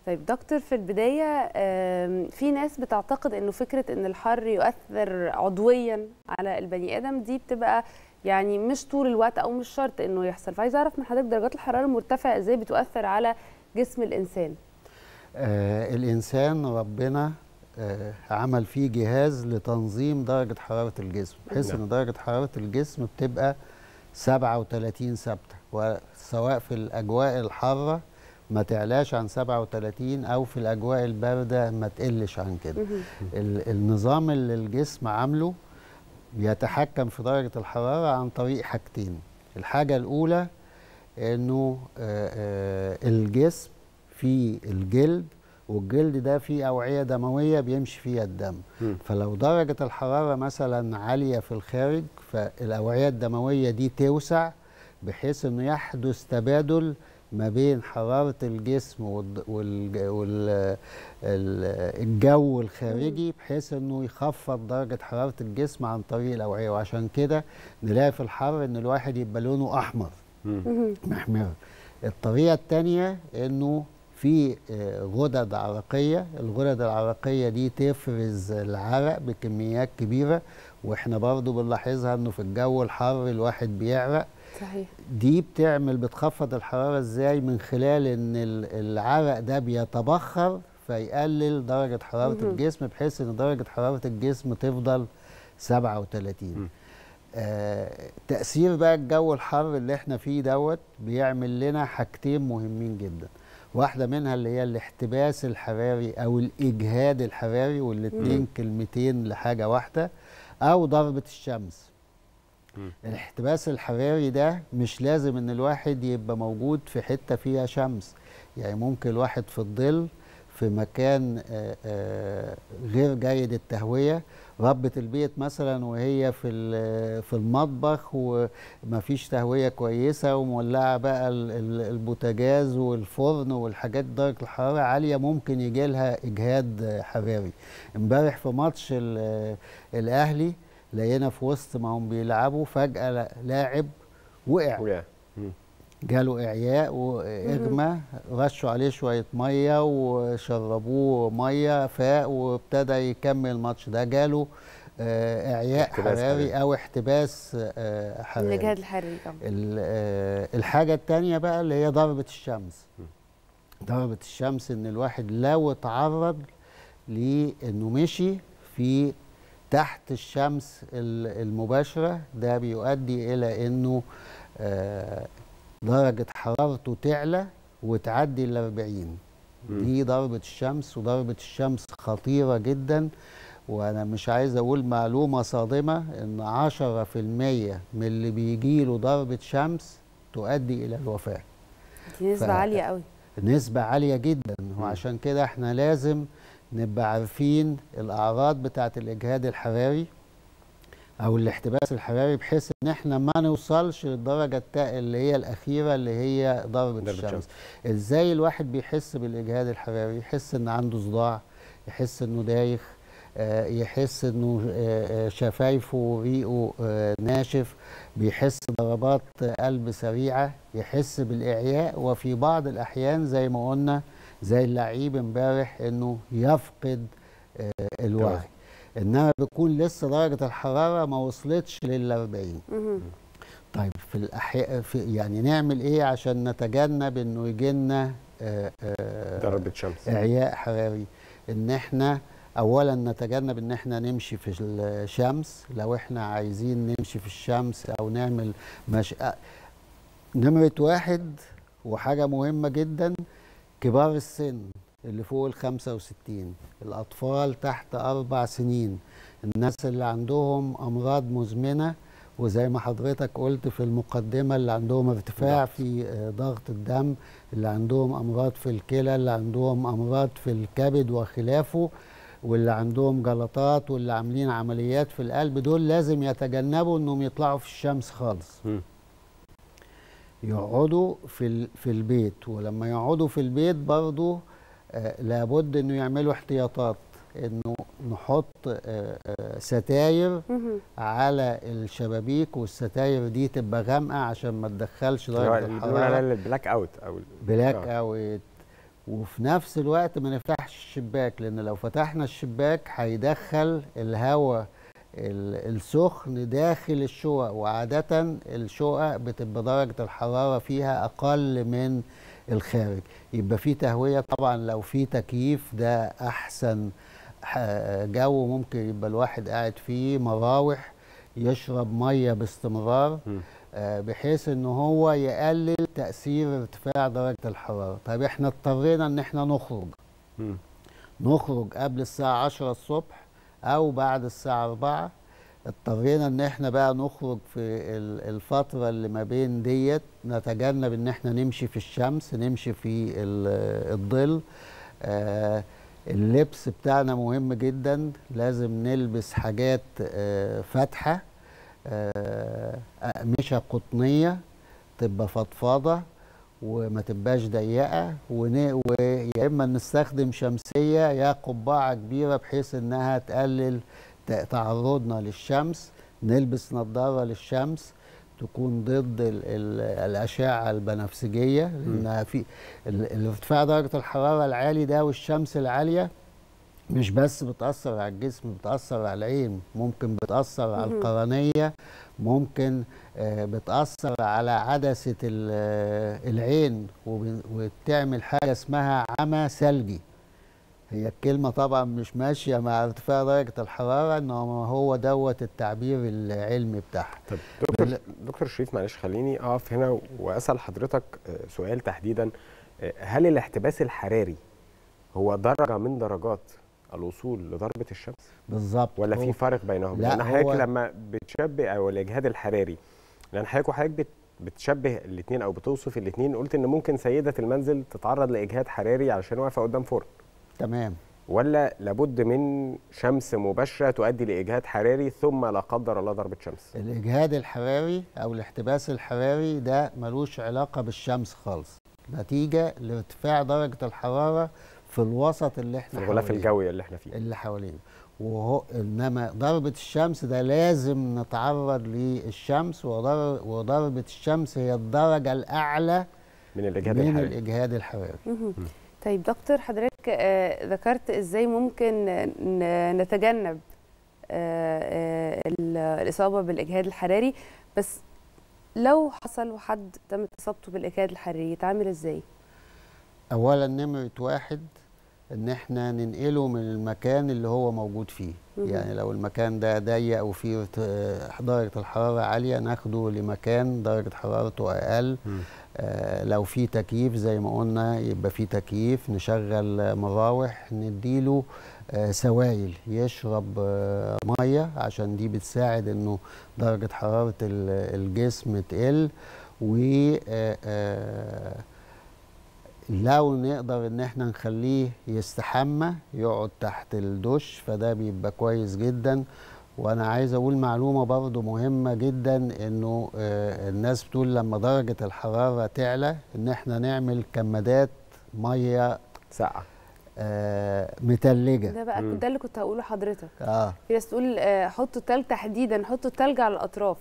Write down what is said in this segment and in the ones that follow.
طيب دكتور في البداية في ناس بتعتقد انه فكرة ان الحر يؤثر عضويا على البني ادم دي بتبقى يعني مش طول الوقت او مش شرط انه يحصل فعايز اعرف من حضرتك درجات الحرارة المرتفعة ازاي بتؤثر على جسم الانسان آه الانسان ربنا آه عمل فيه جهاز لتنظيم درجة حرارة الجسم بحيث ان درجة حرارة الجسم بتبقى 37 ثابتة وسواء في الاجواء الحارة ما تعلاش عن 37 او في الاجواء البارده ما تقلش عن كده النظام اللي الجسم عامله بيتحكم في درجه الحراره عن طريق حاجتين الحاجه الاولى انه الجسم فيه الجلد والجلد ده فيه اوعيه دمويه بيمشي فيها الدم فلو درجه الحراره مثلا عاليه في الخارج فالاوعيه الدمويه دي توسع بحيث انه يحدث تبادل ما بين حرارة الجسم والجو الخارجي بحيث انه يخفض درجة حرارة الجسم عن طريق الأوعية وعشان كده نلاقي في الحر ان الواحد يبقى لونه أحمر محمر الطريقة الثانية انه في غدد عرقية الغدد العرقية دي تفرز العرق بكميات كبيرة واحنا برضو بنلاحظها انه في الجو الحر الواحد بيعرق صحيح دي بتعمل بتخفض الحراره ازاي من خلال ان العرق ده بيتبخر فيقلل درجه حراره مم. الجسم بحيث ان درجه حراره الجسم تفضل 37 آه تاثير بقى الجو الحر اللي احنا فيه دوت بيعمل لنا حاجتين مهمين جدا واحده منها اللي هي الاحتباس الحراري او الاجهاد الحراري والاثنين كلمتين لحاجه واحده او ضربه الشمس الاحتباس الحراري ده مش لازم ان الواحد يبقى موجود في حته فيها شمس يعني ممكن الواحد في الظل في مكان آآ آآ غير جيد التهويه ربة البيت مثلا وهي في في المطبخ ومفيش تهويه كويسه ومولعه بقى البوتاجاز والفرن والحاجات درجه الحراره عاليه ممكن يجي لها اجهاد حراري امبارح في ماتش الاهلي لقينا في وسط ما هم بيلعبوا فجأة لاعب وقع وقع جاله إعياء وإغمى رشوا عليه شوية مية وشربوه مية فاق وابتدى يكمل الماتش ده جاله إعياء حراري أو احتباس حراري الإجهاد الحراري طبعا الحاجة التانية بقى اللي هي ضربة الشمس ضربة الشمس إن الواحد لو اتعرض لإنه مشي في تحت الشمس المباشرة ده بيؤدي إلى أنه درجة حرارته تعلى وتعدي ال 40 دي ضربة الشمس وضربة الشمس خطيرة جدا وأنا مش عايز أقول معلومة صادمة إن 10% من اللي بيجي له ضربة شمس تؤدي إلى الوفاة دي نسبة عالية قوي نسبة عالية جدا وعشان كده احنا لازم نبقى عارفين الاعراض بتاعه الاجهاد الحراري او الاحتباس الحراري بحيث ان احنا ما نوصلش للدرجه اللي هي الاخيره اللي هي ضربه الشمس. الشمس ازاي الواحد بيحس بالاجهاد الحراري يحس ان عنده صداع يحس انه دايخ آه يحس انه آه شفايفه وريقه آه ناشف بيحس ضربات قلب سريعه يحس بالاعياء وفي بعض الاحيان زي ما قلنا زي اللعيب امبارح انه يفقد آه الوعي انما بيكون لسه درجه الحراره ما وصلتش لل 40 طيب في الاحياء في يعني نعمل ايه عشان نتجنب انه يجي لنا آه آه ضربه شمس اعياء حراري ان احنا اولا نتجنب ان احنا نمشي في الشمس لو احنا عايزين نمشي في الشمس او نعمل مش نمره واحد وحاجه مهمه جدا كبار السن اللي فوق ال 65 الأطفال تحت أربع سنين الناس اللي عندهم أمراض مزمنة وزي ما حضرتك قلت في المقدمة اللي عندهم ارتفاع في ضغط الدم اللي عندهم أمراض في الكلى اللي عندهم أمراض في الكبد وخلافه واللي عندهم جلطات واللي عاملين عمليات في القلب دول لازم يتجنبوا انهم يطلعوا في الشمس خالص م. يقعدوا في في البيت ولما يقعدوا في البيت برضو آه لابد انه يعملوا احتياطات انه نحط آه آه ستاير على الشبابيك والستاير دي تبقى غامقه عشان ما تدخلش درجه الحراره البلاك اوت او بلاك اوت وفي نفس الوقت ما نفتحش الشباك لان لو فتحنا الشباك هيدخل الهواء ال- السخن داخل الشقق وعادة الشقق بتبقى درجة الحرارة فيها أقل من الخارج يبقى في تهوية طبعا لو في تكييف ده أحسن ح- جو ممكن يبقى الواحد قاعد فيه مراوح يشرب مية باستمرار مم. آه، بحيث ان هو يقلل تأثير ارتفاع درجة الحرارة طيب احنا اضطرينا ان احنا نخرج مم. نخرج قبل الساعة 10 الصبح أو بعد الساعة 4 اضطرينا إن احنا بقى نخرج في ال- الفترة اللي ما بين ديت نتجنب إن احنا نمشي في الشمس نمشي في ال- الظل آه اللبس بتاعنا مهم جدا لازم نلبس حاجات آه فاتحة آه أقمشة قطنية تبقى فضفاضة وما تبقاش ضيقه ون- ويا اما نستخدم شمسيه يا قبعه كبيره بحيث انها تقلل ت- تعرضنا للشمس نلبس نظاره للشمس تكون ضد ال ال الاشعه البنفسجيه لانها في ال- الارتفاع درجه الحراره العالي ده والشمس العاليه مش بس بتأثر على الجسم بتأثر على العين ممكن بتأثر على مهم. القرنية ممكن آه، بتأثر على عدسة ال- آه، العين وب- وبتعمل حاجة اسمها عمى ثلجي هي الكلمة طبعا مش ماشية مع ارتفاع درجة الحرارة انما هو دوت التعبير العلمي بتاعها طب دكتور دكتور شريف معلش خليني اقف هنا واسال حضرتك آه، سؤال تحديدا آه، هل الاحتباس الحراري هو درجه من درجات الوصول لضربه الشمس بالظبط ولا هو- في فرق بينهم لا، لان حضرتك هو- لما بتشبه او الاجهاد الحراري لان حضرتك وحضرتك بت بتشبه الاثنين او بتوصف الاثنين قلت ان ممكن سيده المنزل تتعرض لاجهاد حراري علشان واقفه قدام فرن تمام ولا لابد من شمس مباشره تؤدي لاجهاد حراري ثم لا قدر الله ضربه شمس الإجهاد الحراري أو الاحتباس الحراري ده ملوش علاقة بالشمس خالص نتيجة لارتفاع درجة الحرارة في الوسط اللي في احنا الغلاف حواليه. الجوي اللي احنا فيه اللي حوالينا وهو انما ضربة الشمس ده لازم نتعرض للشمس وضر- وضربة الشمس هي الدرجة الأعلى من الاجهاد من الحراري الإجهاد الحراري مهم. طيب دكتور حضرتك آه، ذكرت ازاي ممكن ن- نتجنب آه، آه، ال- الإصابة بالإجهاد الحراري بس لو حصل وحد تم إصابته بالإجهاد الحراري يتعامل ازاي؟ أولا نمرة واحد إن احنا ننقله من المكان اللي هو موجود فيه مهم. يعني لو المكان ده ضيق وفيه ارت- درجة الحرارة عالية ناخده لمكان درجة حرارته أقل مم. آه، لو في تكييف زي ما قلنا يبقى في تكييف نشغل مراوح نديله آه، سوائل يشرب آه، ميه عشان دي بتساعد انه درجه حراره ال- الجسم تقل و آه، آه، لو نقدر ان احنا نخليه يستحمى يقعد تحت الدش فده بيبقى كويس جدا وانا عايز اقول معلومه برضو مهمه جدا انه آه، الناس بتقول لما درجه الحراره تعلى ان احنا نعمل كمادات ميه ساقعه آه، متلجه ده بقى مم. ده اللي كنت هقوله لحضرتك اه في ناس تقول آه، حطوا التلج تحديدا حطوا التلج على الأطراف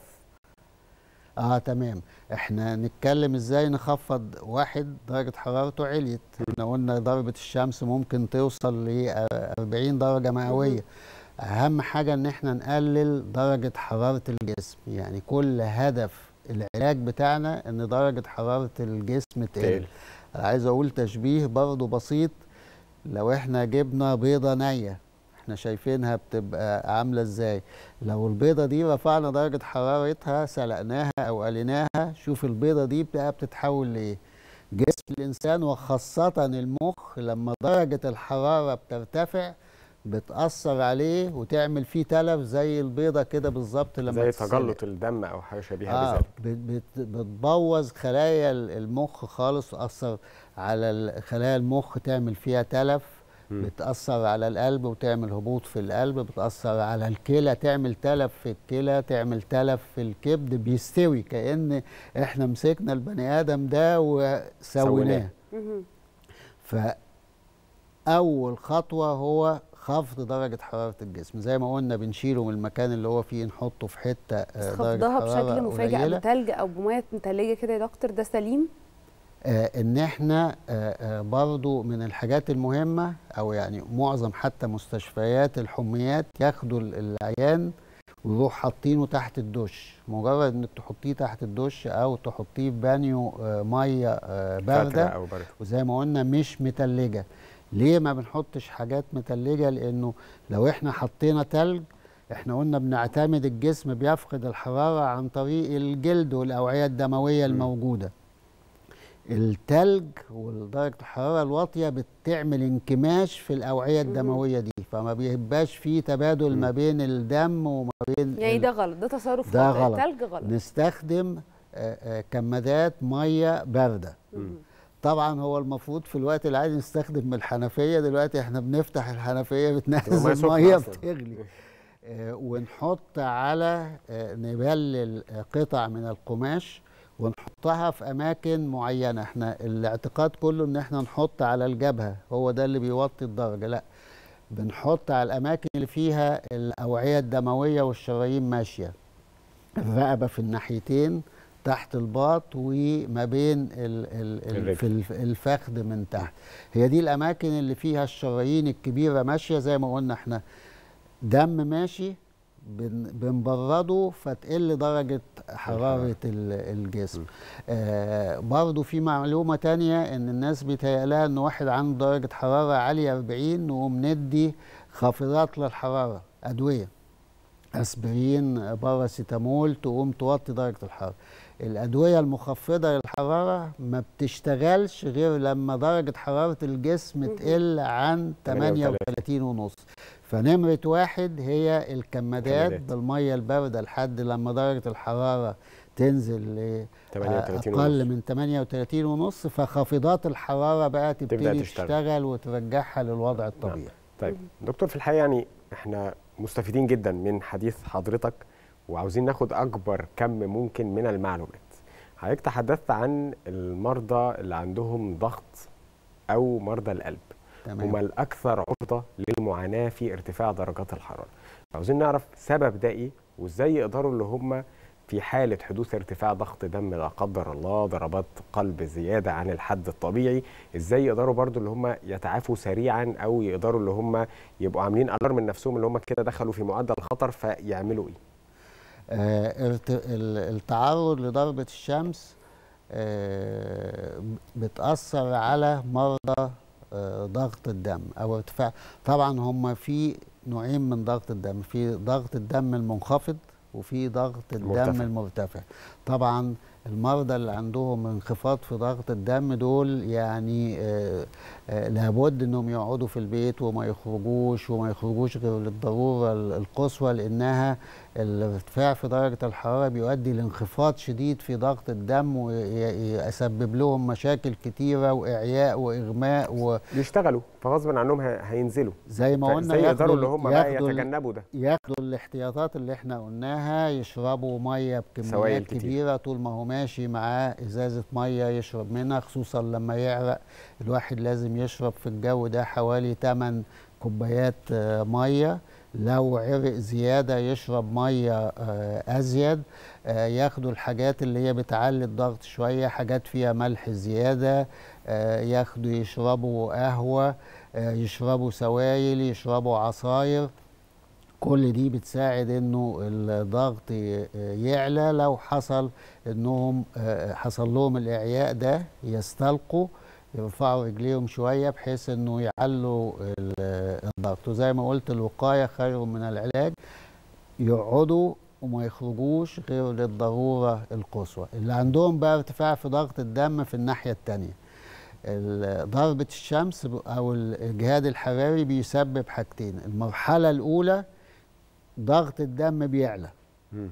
اه تمام احنا نتكلم ازاي نخفض واحد درجة حرارته عليت احنا قلنا ضربة الشمس ممكن توصل ل 40 درجة مئوية اهم حاجة ان احنا نقلل درجة حرارة الجسم يعني كل هدف العلاج بتاعنا ان درجة حرارة الجسم تقل تقل. أنا عايز اقول تشبيه برضو بسيط لو احنا جبنا بيضة نية احنا شايفينها بتبقى عاملة ازاي لو البيضة دي رفعنا درجة حرارتها سلقناها او قليناها شوف البيضة دي بقى بتتحول لايه جسم الانسان وخاصة المخ لما درجة الحرارة بترتفع بتأثر عليه وتعمل فيه تلف زي البيضة كده بالظبط لما زي تتسلق. تجلط الدم او حاجه شبيهه آه بذلك بت- بت- بتبوظ خلايا ال- المخ خالص وتأثر على ال- خلايا المخ تعمل فيها تلف مم. بتأثر على القلب وتعمل هبوط في القلب بتأثر على الكلى تعمل تلف في الكلى تعمل تلف في الكبد بيستوي كأن احنا مسكنا البني آدم ده وسويناه سويناه. مهم. فأول خطوة هو خفض درجة حرارة الجسم زي ما قلنا بنشيله من المكان اللي هو فيه نحطه في حتة بس آه، درجة خفضها حرارة بشكل مفاجئ قليلة. بتلج او بميه متلجه كده يا دكتور ده سليم آه ان احنا آه آه برضو من الحاجات المهمه او يعني معظم حتى مستشفيات الحميات ياخدوا ال- العيان ويروح حاطينه تحت الدش مجرد انك تحطيه تحت الدش او تحطيه في بانيو آه ميه آه فترة بارده او برد وزي ما قلنا مش متلجه ليه ما بنحطش حاجات متلجه لانه لو احنا حطينا تلج احنا قلنا بنعتمد الجسم بيفقد الحراره عن طريق الجلد والاوعيه الدمويه مم. الموجوده التلج ودرجه الحراره الواطيه بتعمل انكماش في الاوعيه الدمويه دي فما بيبقاش في تبادل ما بين الدم وما بين يعني ال- ده غلط ده تصرف ده خاطئ غلط. التلج غلط نستخدم آه، آه، كمادات ميه بارده مم. طبعا هو المفروض في الوقت العادي نستخدم من الحنفيه دلوقتي احنا بنفتح الحنفيه تبقى مية بتنزل سخنة ميه أصلاً. بتغلي آه، ونحط على آه، نبلل آه، قطع من القماش ونحطها في اماكن معينه احنا الاعتقاد كله ان احنا نحط على الجبهه هو ده اللي بيوطي الدرجه لا بنحط على الاماكن اللي فيها الاوعيه الدمويه والشرايين ماشيه الرقبه في الناحيتين تحت الباط وما بين ال ال ال الرجل. في الف- الفخذ من تحت هي دي الاماكن اللي فيها الشرايين الكبيره ماشيه زي ما قلنا احنا دم ماشي بن بنبرده فتقل درجة حرارة ال- الجسم آه برضو في معلومة تانية ان الناس بيتهيألها ان واحد عنده درجة حرارة عالية 40 نقوم ندي خافضات للحرارة أدوية اسبرين باراسيتامول تقوم توطي درجه الحراره الادويه المخفضه للحراره ما بتشتغلش غير لما درجه حراره الجسم تقل عن 38 ونص فنمره واحد هي الكمادات كمادات. بالميه البارده لحد لما درجه الحراره تنزل ل 38 اقل ونص. من 38 ونص فخافضات الحراره بقى تبتدي تشتغل. تشتغل وترجعها للوضع الطبيعي طيب دكتور في الحقيقه يعني احنا مستفيدين جدا من حديث حضرتك وعاوزين ناخد اكبر كم ممكن من المعلومات حضرتك تحدثت عن المرضى اللي عندهم ضغط او مرضى القلب تمام هم الاكثر عرضه للمعاناه في ارتفاع درجات الحراره عاوزين نعرف سبب ده ايه وازاي يقدروا اللي هم في حالة حدوث ارتفاع ضغط دم لا قدر الله ضربات قلب زيادة عن الحد الطبيعي ازاي يقدروا برضو اللي هم يتعافوا سريعا او يقدروا اللي هم يبقوا عاملين الارم من نفسهم اللي هم كده دخلوا في معدل خطر فيعملوا ايه آه، ارت- ال- التعرض لضربة الشمس آه، بتأثر على مرضى آه، ضغط الدم أو ارتفاع طبعا هم في نوعين من ضغط الدم في ضغط الدم المنخفض وفي ضغط الدم مرتفع. المرتفع طبعا المرضى اللي عندهم انخفاض في ضغط الدم دول يعني آه، آه، لابد انهم يقعدوا في البيت وما يخرجوش وما يخرجوش غير للضروره ال- القصوى لانها الارتفاع في درجه الحراره بيؤدي لانخفاض شديد في ضغط الدم ويسبب لهم مشاكل كتيره واعياء واغماء وزي بيشتغلوا فغصب عنهم ه- هينزلوا ما قلنا ازاي يقدروا اللي هم بقى ياخدوا ال- يتجنبوا ده ياخدوا الاحتياطات اللي احنا قلناها يشربوا ميه سوائل بكميات كتير. كبيره طول ما هو ماشي معاه ازازه ميه يشرب منها خصوصا لما يعرق الواحد لازم يشرب في الجو ده حوالي 8 كوبايات آه، ميه لو عرق زياده يشرب ميه آه، ازيد آه، ياخدوا الحاجات اللي هي بتعلي الضغط شويه حاجات فيها ملح زياده آه، ياخدوا يشربوا قهوه آه، يشربوا سوائل يشربوا عصاير كل دي بتساعد انه الضغط ي- يعلى لو حصل انهم آه، حصل لهم الاعياء ده يستلقوا يرفعوا رجليهم شويه بحيث انه يعلوا ال- الضغط وزي ما قلت الوقايه خير من العلاج يقعدوا وما يخرجوش غير للضروره القصوى اللي عندهم بقى ارتفاع في ضغط الدم في الناحيه التانيه ال- ضربة الشمس ب- أو الإجهاد الحراري بيسبب حاجتين المرحلة الأولى ضغط الدم بيعلى مم.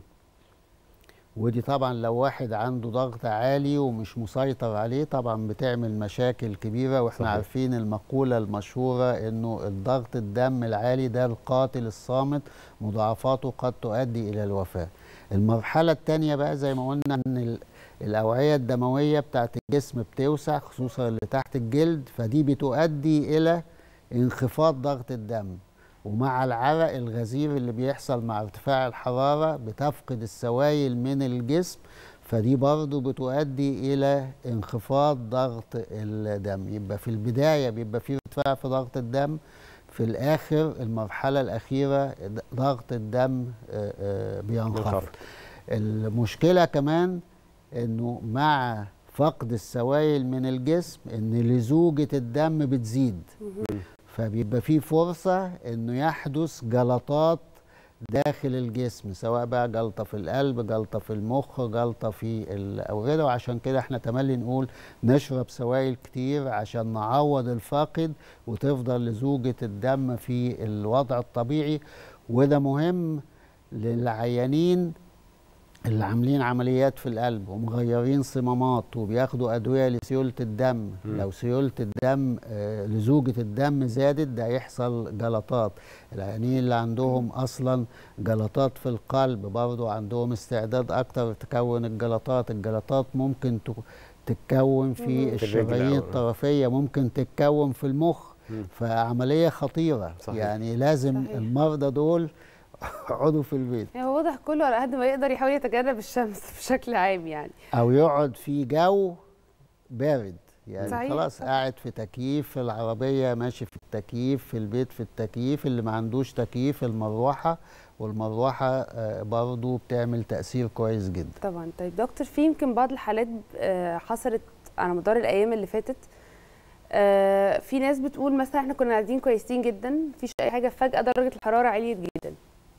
ودي طبعا لو واحد عنده ضغط عالي ومش مسيطر عليه طبعا بتعمل مشاكل كبيرة واحنا صحيح. عارفين المقولة المشهورة انه الضغط الدم العالي ده القاتل الصامت مضاعفاته قد تؤدي الى الوفاة المرحلة التانية بقى زي ما قلنا ان ال- الأوعية الدموية بتاعت الجسم بتوسع خصوصا اللي تحت الجلد فدي بتؤدي إلى انخفاض ضغط الدم ومع العرق الغزير اللي بيحصل مع ارتفاع الحرارة بتفقد السوائل من الجسم فدي برضو بتؤدي الى انخفاض ضغط الدم يبقى في البدايه بيبقى في ارتفاع في ضغط الدم في الاخر المرحله الاخيره ضغط الدم آه، آه، بينخفض منخفض. المشكله كمان انه مع فقد السوائل من الجسم ان لزوجه الدم بتزيد فبيبقى في فرصه انه يحدث جلطات داخل الجسم سواء بقى جلطه في القلب جلطه في المخ جلطه في الاورده وعشان كده احنا تملي نقول نشرب سوائل كتير عشان نعوض الفاقد وتفضل لزوجه الدم في الوضع الطبيعي وده مهم للعيانين اللي عاملين عمليات في القلب ومغيرين صمامات وبياخدوا ادويه لسيوله الدم مم. لو سيوله الدم آه، لزوجه الدم زادت ده يحصل جلطات العيانين اللي عندهم اصلا جلطات في القلب برضو عندهم استعداد اكتر تكون الجلطات الجلطات ممكن ت- تتكون في في الرجل الشرايين أو- الطرفيه ممكن تتكون في المخ مم. فعمليه خطيره صحيح. يعني لازم صحيح. المرضى دول يقعدوا في البيت يعني هو واضح كله على قد ما يقدر يحاول يتجنب الشمس بشكل عام يعني او يقعد في جو بارد يعني صحيح، خلاص صح. قاعد في تكييف في العربيه ماشي في التكييف في البيت في التكييف اللي ما عندوش تكييف المروحه والمروحه آه، برضو بتعمل تاثير كويس جدا طبعا طيب دكتور في يمكن بعض الحالات آه، حصلت على مدار الايام اللي فاتت آه، في ناس بتقول مثلا احنا كنا قاعدين كويسين جدا مفيش اي حاجه فجاه درجه الحراره عليت جدا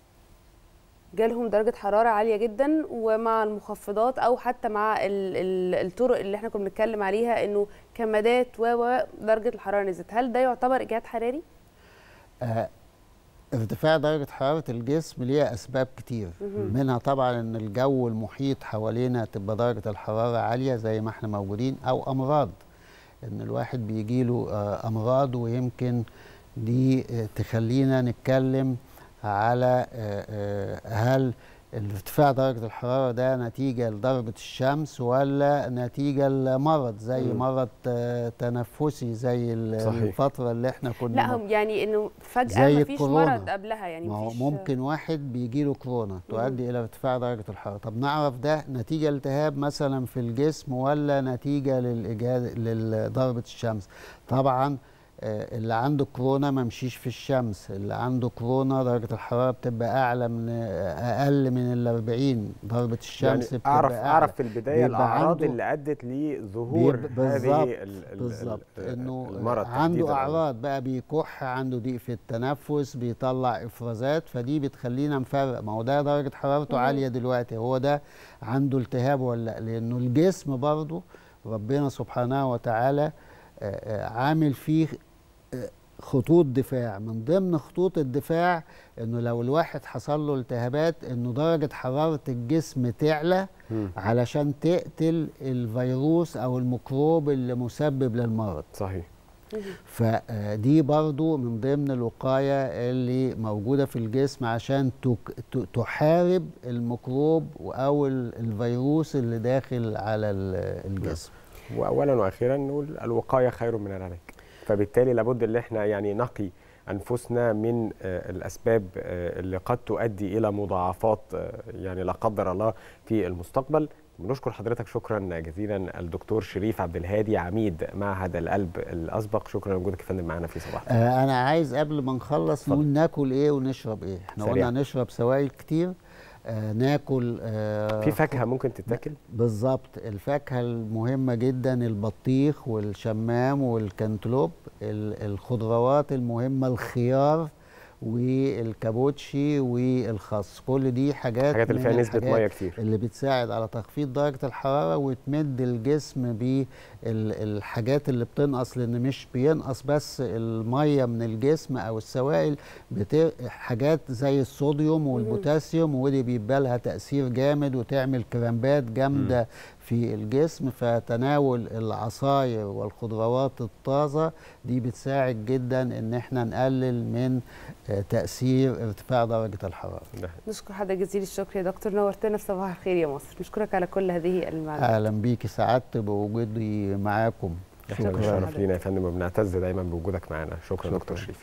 جالهم درجه حراره عاليه جدا ومع المخفضات او حتى مع ال ال الطرق اللي احنا كنا بنتكلم عليها انه كمادات و و درجه الحراره نزلت هل ده يعتبر اجهاد حراري آه، ارتفاع درجة حرارة الجسم ليها أسباب كتير مهم. منها طبعا إن الجو المحيط حوالينا تبقى درجة الحرارة عالية زي ما احنا موجودين أو أمراض إن الواحد بيجيله آه، أمراض ويمكن دي آه، تخلينا نتكلم على آه، آه، هل ارتفاع درجة الحرارة ده نتيجة لضربة الشمس ولا نتيجة لمرض زي مم. مرض آه، تنفسي زي ال- صحيح. الفترة اللي احنا كنا لا هم يعني انه فجاه زي مفيش الكورونا. مرض قبلها يعني ما هو مفيش ممكن واحد بيجي له كورونا تؤدي الى ارتفاع درجه الحراره طب نعرف ده نتيجه التهاب مثلا في الجسم ولا نتيجه للاجهاد لضربه الشمس طبعا آه، اللي عنده كورونا ما مشيش في الشمس اللي عنده كورونا درجه الحراره بتبقى اعلى من آه، اقل من ال 40 ضربه الشمس يعني بتبقى اعرف أعلى. اعرف في البدايه بيبقى الاعراض عنده- اللي ادت لظهور بيبقى- هذه بالظبط ال- ال- بالظبط ال- انه المرض تحديداً عنده أو- اعراض بقى بيكح عنده ضيق في التنفس بيطلع افرازات فدي بتخلينا نفرق ما هو ده درجه حرارته مهم. عاليه دلوقتي هو ده عنده التهاب ولا لا لانه الجسم برضه ربنا سبحانه وتعالى آه، آه، عامل فيه آه، خطوط دفاع من ضمن خطوط الدفاع انه لو الواحد حصل له التهابات انه درجه حراره الجسم تعلى مم. علشان تقتل الفيروس او الميكروب اللي مسبب للمرض صحيح فدي برضو من ضمن الوقاية اللي موجودة في الجسم عشان تك- ت- تحارب الميكروب او ال- الفيروس اللي داخل على ال- الجسم واولا واخيرا نقول الوقايه خير من العلاج فبالتالي لابد ان احنا يعني نقي انفسنا من آه، الاسباب آه، اللي قد تؤدي الى مضاعفات آه، يعني لا قدر الله في المستقبل بنشكر حضرتك شكرا جزيلا الدكتور شريف عبد الهادي عميد معهد القلب الاسبق شكرا لوجودك يا فندم معانا في صباح الخير. آه انا عايز قبل ما نخلص اتفضل. نقول ناكل ايه ونشرب ايه احنا سريع. قلنا نشرب سوائل كتير آه ناكل آه في فاكهه ممكن تتاكل بالظبط الفاكهة المهمة جدا البطيخ والشمام والكنتلوب ال- الخضروات المهمة الخيار والكابوتشي والخس كل دي حاجات الحاجات اللي فيها من نسبه الحاجات ميه كتير اللي بتساعد على تخفيض درجة الحرارة وتمد الجسم بالحاجات اللي بتنقص لأن مش بينقص بس المية من الجسم أو السوائل بت... حاجات زي الصوديوم والبوتاسيوم ودي بيبقى لها تأثير جامد وتعمل كرامبات جامدة في الجسم فتناول العصاير والخضروات الطازة دي بتساعد جدا ان احنا نقلل من آه، تأثير ارتفاع درجة الحرارة ده. نشكر حضرتك جزيل الشكر يا دكتور نورتنا في صباح الخير يا مصر نشكرك على كل هذه المعلومات اهلا بيكي سعدت بوجودي معاكم احنا شكراً. بنشرف لينا يا فندم وبنعتز دايما بوجودك معانا شكرا شكراً. دكتور شريف